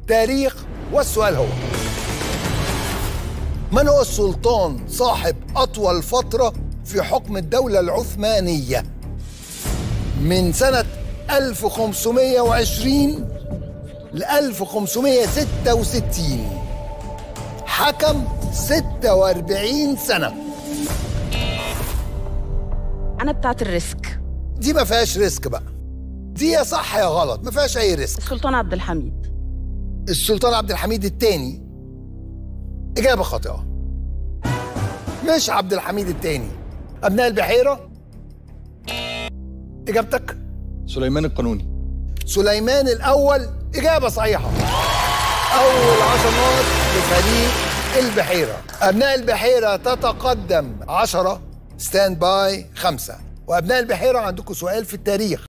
تاريخ والسؤال هو من هو السلطان صاحب أطول فترة في حكم الدولة العثمانية من سنة 1520 ل 1566 حكم 46 سنة انا بتاعت الريسك دي ما فيهاش ريسك بقى دي يا صح يا غلط ما فيهاش أي ريسك السلطان عبد الحميد السلطان عبد الحميد الثاني إجابة خاطئة مش عبد الحميد الثاني أبناء البحيرة إجابتك سليمان القانوني سليمان الأول إجابة صحيحة أول عشر نقط لفريق البحيرة أبناء البحيرة تتقدم عشرة ستاند باي خمسة وأبناء البحيرة عندكم سؤال في التاريخ